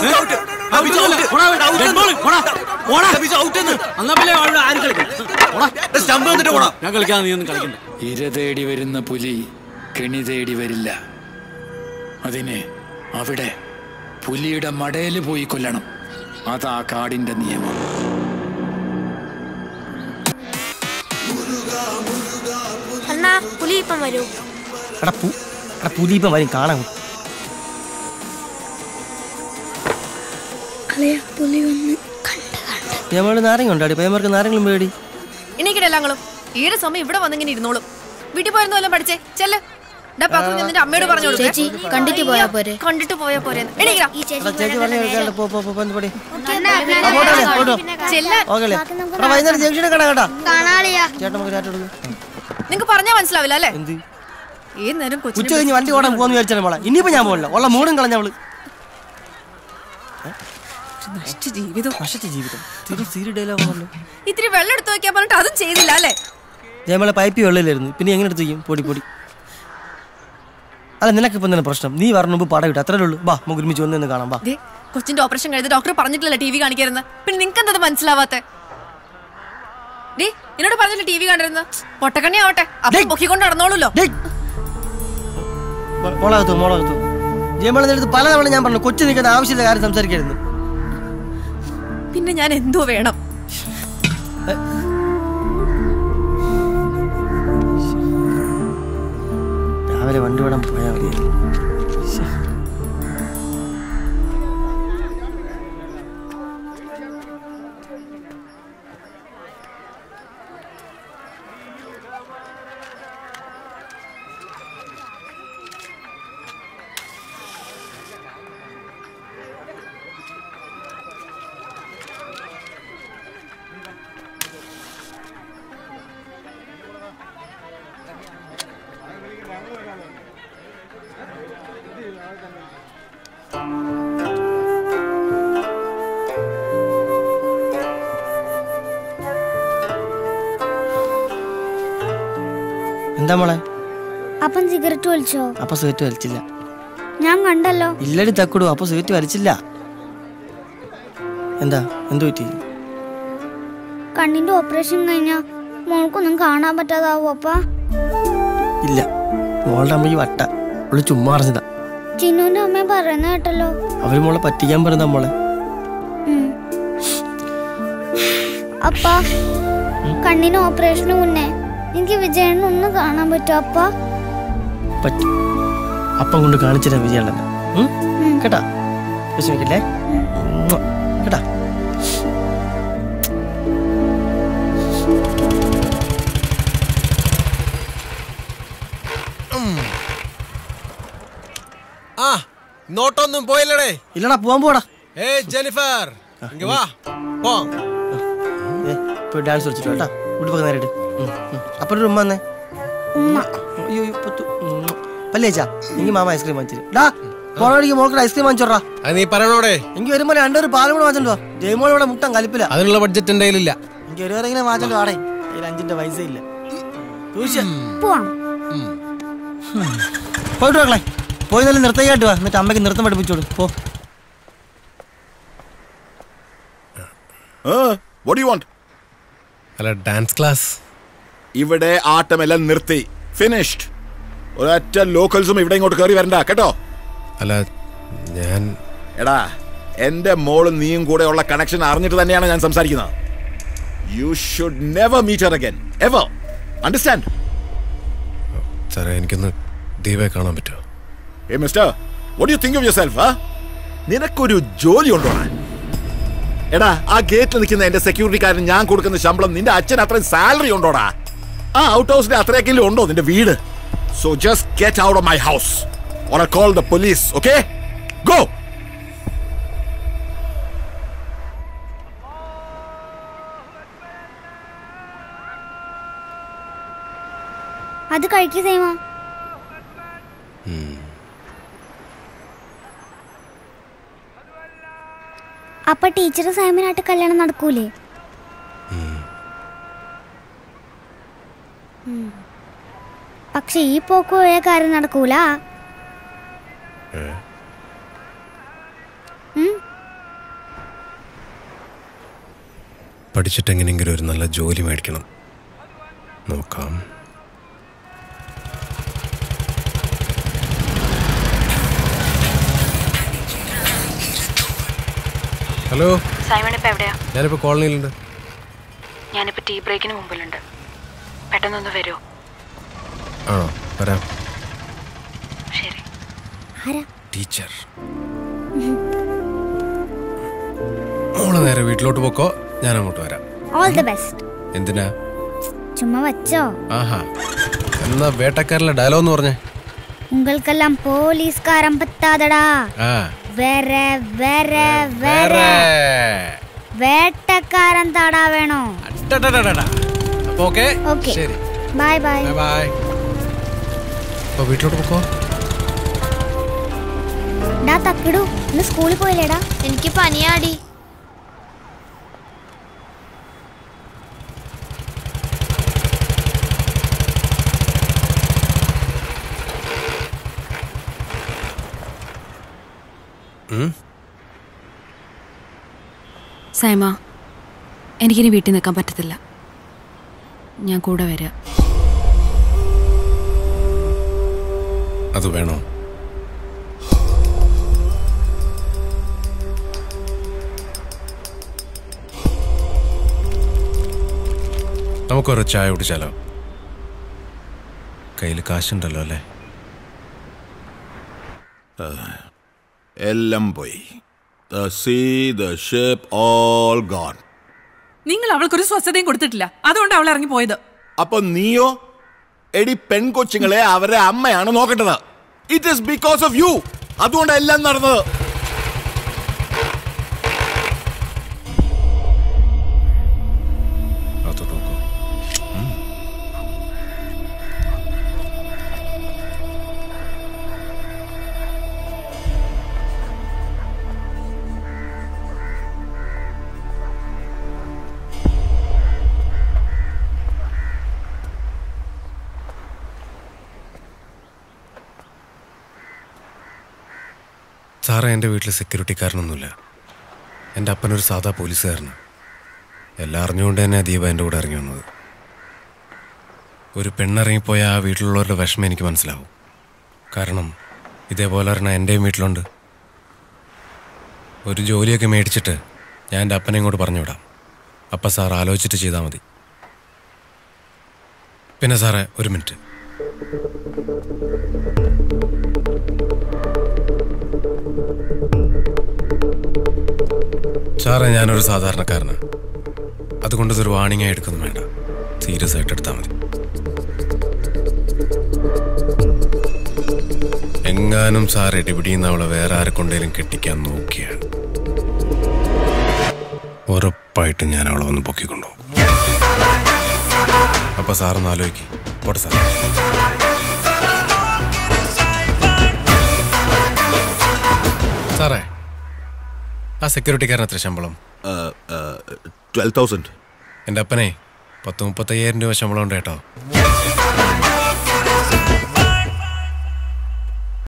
ഞാൻ കളിക്കാൻ നീ ഒന്നും കളിക്കണ്ട ഇര തേടി വരുന്ന പുലി കെണി തേടി വരില്ല അതിന് അവിടെ പുലിയുടെ മടയിൽ പോയി കൊല്ലണം അതാ കാടിന്റെ നിയമം അണ്ണാ പുലി ഇപ്പം വരൂ എടാ പു എടാ പുലി ഇപ്പം വരും കാണാൻ അളയ പുലി വന്ന് പേമാട് നാരങ്ങ ഉണ്ടാടി പേമാർക്ക് നാരങ്ങളും പേടി എണീക്കട്ടെ എല്ലാങ്ങളും ഈടെ സമയം ഇവിടെ വന്നിങ്ങനെ ഇരുന്നോളും വീട്ടിൽ പോയിരുന്നു വല്ലതും പഠിച്ചേ ചെല്ല് ഡാ പാത്തു ഞാൻ നിന്റെ അമ്മയോട് പറഞ്ഞു കൊടുക്ക്. ചേച്ചി, കണ്ടിട്ട് പോയാ പോരെ? കണ്ടിട്ട് പോയാ പോരെ എണീക്കടാ എടാ ചേച്ചി പറഞ്ഞു കേൾക്കാണ്ട് പോ പോ പോ പോ പടി കാണാളിയാ ചെല്ലാൻ ഓക്കെ എടാ വൈകുന്നേരം ജംഗ്ഷനിൽ കാണാം കേട്ടാ ചേട്ടൻ നമുക്ക് ചാറ്റ് കൊടുക്കും നിങ്ങക്ക് പറഞ്ഞാ മനസ്സിലാവില്ല അല്ലേ എന്ത് ഏത് നേരം ഉച്ച കൊച്ചിനെ കഴിഞ്ഞ് വണ്ടി ഓടാൻ പോകാന്ന് വിചാരിച്ചാൽ മോളെ ഇനിയിപ്പോ ഞാൻ പോകില്ല ഉള്ള മൂടും കളഞ്ഞവള് നശിച്ച ജീവിതം നശിച്ച ജീവിതം തിരി സീരി ഡയലോഗ് ആണല്ലോ ഇത്തിരി വെള്ളം എടുത്തു വെക്കാൻ പറഞ്ഞിട്ട് അതും ചെയ്തില്ല അല്ലേ ജയമളെ പൈപ്പ് വെള്ളയിലായിരുന്നു പിന്നെ എങ്ങനെ എടുത്ത് ചെയ്യും പൊടി പൊടി അല്ല നിനക്ക് ഇപ്പം തന്നെ പ്രശ്നം നീ പറഞ്ഞ മുമ്പ് പടം വിട്ടു അത്രേ ഉള്ളൂ ബാ നമുക്ക് ഒരുമിച്ച് വന്നു കാണാം ബാ ദേ, കൊച്ചിന്റെ ഓപ്പറേഷൻ കഴിഞ്ഞ് ഡോക്ടർ പറഞ്ഞിട്ടില്ല ടി വി കാണിക്കരുന്ന് പിന്നെ നിങ്ങൾക്ക് എന്താ മനസ്സിലാവാത്തെ ഡേ എന്നോട് പറഞ്ഞില്ല ടി വി കണ്ടിരുന്ന് പൊട്ടക്കണ്ണി ആവട്ടെ അപ്പൊ പൊക്കിക്കൊണ്ട് നടന്നോളൂല്ലോ മോളകത്തു മോളകത്തു ജയമളെ അടുത്ത് പലതവണ ഞാൻ പറഞ്ഞു കൊച്ചു നിൽക്കുന്ന ആവശ്യമില്ല കാര്യം സംസാരിക്കരുത് പിന്നെ ഞാൻ എന്തോ വേണം രാവിലെ വണ്ടി വിടാൻ പോയാൽ മതി ശ്ശെ. എന്താ മോളെ അപ്പം സിഗരറ്റ് വലിച്ചോ അപ്പൊ സിഗരറ്റ് വലിച്ചില്ല ഞാൻ കണ്ടല്ലോ ഇല്ലടി തക്കുടു അപ്പൊ സിഗരറ്റ് വലിച്ചില്ല എന്താ എന്തു പറ്റി കണ്ണിന്റെ ഓപ്പറേഷൻ കഴിഞ്ഞാ മോൾക്കൊന്നും കാണാൻ പറ്റാതാവോ അപ്പ ഇല്ല മോളുടെ അമ്മയ്ക്ക് വട്ട അവള് ചുമ്മാ അറിഞ്ഞതാ ചിന്നുവിന്റെ അമ്മ പറയുന്ന കേട്ടല്ലോ അവര് മോളെ പറ്റിക്കാൻ പറഞ്ഞതാ മോളെ ഉം. അപ്പ കണ്ണിന് ഓപ്പറേഷന് മുന്നേ എനിക്ക് വിജയനെ ഒന്ന് കാണാൻ പറ്റുമോ അപ്പ പറ്റും അപ്പം കൊണ്ട് കാണിച്ചില്ല വിജയണ്ണനെ ഉം? കേട്ടാ വിഷമിക്കില്ലേ ഉം. കേട്ടാ ആ നോട്ടൊന്നും പോയില്ലടേ ഇല്ലടാ പോവാൻ പോടാ ഏ ജെനിഫർ ഇങ്ങ് വാ പോ ഏ പോയി ഡാൻസ് കളിച്ചിട്ട് കേട്ടാ ഉടുപ്പൊക്കെ നേരിട്ട് അപ്പൊ ഒരു ഉമ്മ വന്നേ അയ്യോ അയ്യോ, പൊത്തു. ഉം. പല്ലേച്ചാ എനിക്ക് മാമ ഐസ്ക്രീം വാങ്ങിച്ചു ഡാ പോണോടിക്ക് മോൾക്ക് ഐസ്ക്രീം വാങ്ങിച്ചോടാ അത് നീ പറയണോടെ എനിക്ക് വരുമ്പോ രണ്ടൊരു പാലും കൂടെ വാങ്ങിച്ചോ ജയമോൾ ഇവിടെ മുട്ടം കലിപ്പില്ല അതിനുള്ള ബഡ്ജറ്റ് എന്റെ കയ്യിലില്ല എനിക്ക് ഒരു ഇങ്ങനെ വാങ്ങിച്ചോ ആടേ അതിൽ അഞ്ചിന്റെ പൈസ ഇല്ല തൂശ്യ. പോവാം പോയിട്ട് മക്കളെ പോയി നല്ല നൃത്തമായിട്ട് വാ എന്നിട്ട് അമ്മയ്ക്ക് നൃത്തം പഠിപ്പിച്ചോളൂ പോ വാട്ട് യു വാണ്ട് അല്ല ഡാൻസ് ക്ലാസ് ഇവിടെ ആട്ടമെല്ലാം നിർത്തി ഫിനിഷ്ഡ് ഒരൊറ്റ ലോക്കൽസും ഇവിടെ ഇങ്ങോട്ട് കയറി വരണ്ട കേട്ടോ അല്ല ഞാൻ എടാ എന്റെ മോളും നീയും കൂടെ ഉള്ള കണക്ഷൻ അറിഞ്ഞിട്ട് തന്നെയാണ് ഞാൻ സംസാരിക്കുന്നത് you should never meet her again ever understand സാറേ എനിക്കൊന്ന് ദീപയെ കാണാൻ പറ്റുമോ ഏ mister what you think of yourself നിനക്കൊരു ജോലി ഉണ്ടോ എടാ ആ ഗേറ്റിൽ നിൽക്കുന്ന എന്റെ സെക്യൂരിറ്റിക്കാരന് ഞാൻ കൊടുക്കുന്ന ശമ്പളം നിന്റെ അച്ഛൻ അത്രയും സാലറി ഉണ്ടോടാ ആ ഔട്ട് ഹൗസിന്റെ അത്രയൊക്കെങ്കിലും ഉണ്ടോ നിന്റെ വീട് so just get out of my house or I call the police okay go അത് കഴിക്കു സൈമ അപ്പൊ ടീച്ചർ സൈമനായിട്ട് കല്യാണം നടക്കൂലേ ഉം. പക്ഷെ ഈ പോക്ക് പോയ കാര്യം നടക്കൂല ഉം? പഠിച്ചിട്ട് എങ്ങനെയെങ്കിലും ഒരു നല്ല ജോലി മേടിക്കണം നോക്കാം ഹലോ സൈമൺ ഇപ്പൊ എവിടെയാ ഞാനിപ്പോൾ കോളനിയിലുണ്ട് ഞാനിപ്പോ ടീ ബ്രേക്കിന് മുമ്പിലുണ്ട് പെട്ടെന്നൊന്ന് വരുമോ ആണോ വരാം ശരി ടീച്ചർ മോള് നേരെ വീട്ടിലോട്ട് പോക്കോ ഞാൻ അങ്ങോട്ട് വരാം ഓൾ ദി ബെസ്റ്റ് എന്തിനാ ചുമ്മാ വച്ചോ ആഹാ എന്നാ വേട്ടക്കാരിലെ ഡയലോഗ് എന്ന് പറഞ്ഞേ ഉങ്ങൾക്കെല്ലാം പോലീസ്കാരം പറ്റാതടാ ആ വേറെ വേറെ വേറെ വേറെ വേട്ടക്കാരൻ താടാ വേണോ അടടടടട. അപ്പൊ ഓക്കെ ഓക്കെ ശരി ബൈ ബൈ ബൈ ബൈ അപ്പൊ വീട്ടിലോട്ട് പോക്കോ ഡാ തക്കിടു ഇന്ന് സ്കൂളിൽ പോയില്ലേടാ എനിക്ക് പനിയാടി സൈമ എനിക്കിനി വീട്ടിൽ നിൽക്കാൻ പറ്റത്തില്ല ഞാൻ കൂടെ വരാം അത് വേണോ നമുക്കൊരു ചായ കുടിച്ചാലോ കയ്യിൽ കാശുണ്ടല്ലോ അല്ലേ എല്ലാം പോയി the sea the ship all gone നിങ്ങൾ അവൾക്കൊരു സ്വസ്ഥതയും കൊടുത്തിട്ടില്ല അതുകൊണ്ട് അവൾ ഇറങ്ങി പോയത് അപ്പൊ നീയോ എടി പെൺകൊച്ചുങ്ങളെ അവരെ അമ്മയാണ് നോക്കേണ്ടത് it is because of you അതുകൊണ്ടാണ് എല്ലാം നടന്നത് അത് നോക്കൂ സാറേ എൻ്റെ വീട്ടിൽ സെക്യൂരിറ്റിക്കാരനൊന്നുമില്ല എൻ്റെ അപ്പനൊരു സാധാ പോലീസുകാരനാണ് എല്ലാം അറിഞ്ഞുകൊണ്ട് തന്നെ ദീപ എൻ്റെ കൂടെ ഇറങ്ങി വന്നത് ഒരു പെണ്ണിറങ്ങിപ്പോയ ആ വീട്ടിലുള്ളവരുടെ വിഷമം എനിക്ക് മനസ്സിലാവും കാരണം ഇതേപോലെ ഒരെണ്ണം എൻ്റെയും വീട്ടിലുണ്ട് ഒരു ജോലിയൊക്കെ മേടിച്ചിട്ട് ഞാൻ എൻ്റെ അപ്പനെ ഇങ്ങോട്ട് പറഞ്ഞു വിടാം അപ്പം സാർ ആലോചിച്ചിട്ട് ചെയ്താൽ മതി പിന്നെ സാറേ ഒരു മിനിറ്റ് സാറേ ഞാനൊരു സാധാരണക്കാരനാണ് അതുകൊണ്ട് ഇതൊരു വാണിംഗ് ആയി എടുക്കുന്നു വേണ്ട സീരിയസ് ആയിട്ട് എടുത്താൽ മതി എങ്ങാനും സാർ ഇടിപിടിയുന്ന അവളെ വേറെ ആരെ കൊണ്ടേലും കെട്ടിക്കാൻ നോക്കിയാൽ ഉറപ്പായിട്ടും ഞാൻ അവളെ വന്ന് പൊക്കിക്കൊണ്ടുപോകും അപ്പൊ സാറൊന്ന് ആലോചിക്കും പോട്ടെ സാർ സാറേ ആ സെക്യൂരിറ്റിക്കാരൻ എത്ര ശമ്പളം ട്വൽവ് തൗസൻഡ് എൻ്റെ അപ്പനെ പത്ത് മുപ്പത്തയ്യായിരം രൂപ ശമ്പളം ഉണ്ട് കേട്ടോ